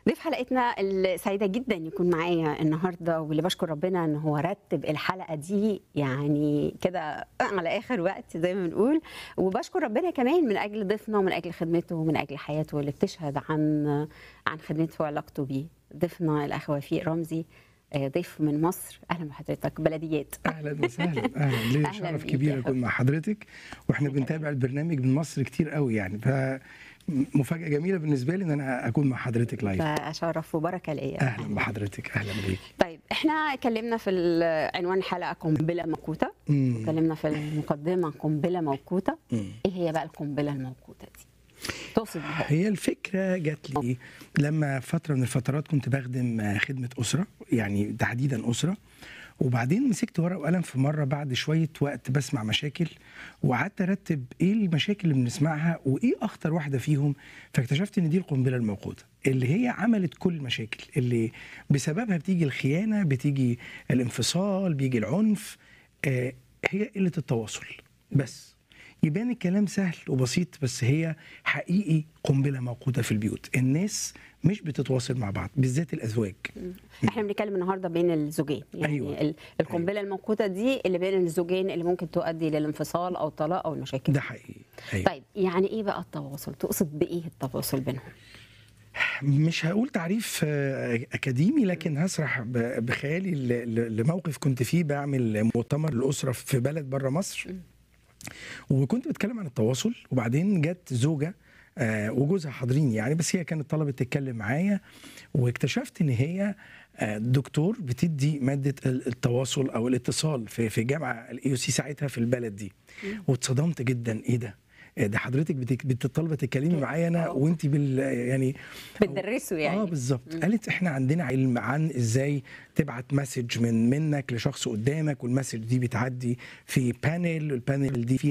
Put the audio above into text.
ضيف حلقتنا السعيدة جدا يكون معايا النهاردة واللي بشكر ربنا ان هو رتب الحلقة دي يعني كده على اخر وقت زي ما بنقول وبشكر ربنا كمان من اجل ضيفنا ومن اجل خدمته ومن اجل حياته اللي بتشهد عن عن خدمته وعلاقته بيه ضيفنا الاخ وفيق رمزي آه، ضيف من مصر اهلا بحضرتك بلديات اهلا وسهلا اهلا ليا أهلاً شرف بيك كبير يا اكون مع حضرتك واحنا بنتابع البرنامج من مصر كتير قوي يعني فمفاجاه جميله بالنسبه لي ان انا اكون مع حضرتك لايف فشرف وبركة ليا اهلا بحضرتك اهلا بيكي طيب احنا اتكلمنا في ال- عنوان الحلقة قنبلة موقوتة مم. اتكلمنا في المقدمة قنبلة موقوتة مم. ايه هي بقى القنبلة الموقوتة دي؟ تقصد بها إيه؟ هي الفكره جات لي لما فتره من الفترات كنت بخدم خدمه اسره يعني تحديدا اسره وبعدين مسكت ورقه وقلم في مره بعد شويه وقت بسمع مشاكل وقعدت ارتب ايه المشاكل اللي بنسمعها وايه اخطر واحده فيهم فاكتشفت ان دي القنبله الموقوته اللي هي عملت كل المشاكل اللي بسببها بتيجي الخيانه بتيجي الانفصال بيجي العنف آه هي قله التواصل بس يبان الكلام سهل وبسيط بس هي حقيقي قنبله موقوته في البيوت الناس مش بتتواصل مع بعض بالذات الازواج احنا بنتكلم النهارده بين الزوجين يعني أيوة. ال- القنبله الموقوته دي اللي بين الزوجين اللي ممكن تؤدي للانفصال او الطلاق او المشاكل ده حقيقي أيوة. طيب يعني ايه بقى التواصل تقصد بايه التواصل بينهم مش هقول تعريف آه، اكاديمي لكن هسرح ب- بخيالي ل- ل- لموقف كنت فيه بعمل مؤتمر الاسره في بلد بره مصر وكنت بتكلم عن التواصل وبعدين جت زوجه آه، وجوزها حاضرين يعني بس هي كانت طلبت تتكلم معايا واكتشفت ان هي آه، دكتور بتدي ماده ال- التواصل او الاتصال في في جامعه الاي سي ساعتها في البلد دي واتصدمت جدا ايه ده آه، ده حضرتك بتك- بتطلبي تتكلمي معايا انا آه. وانت بال يعني بتدرسوا يعني اه بالظبط قالت احنا عندنا علم عن ازاي تبعت مسج من منك لشخص قدامك والمسج دي بتعدي في بانل والبانل دي فيها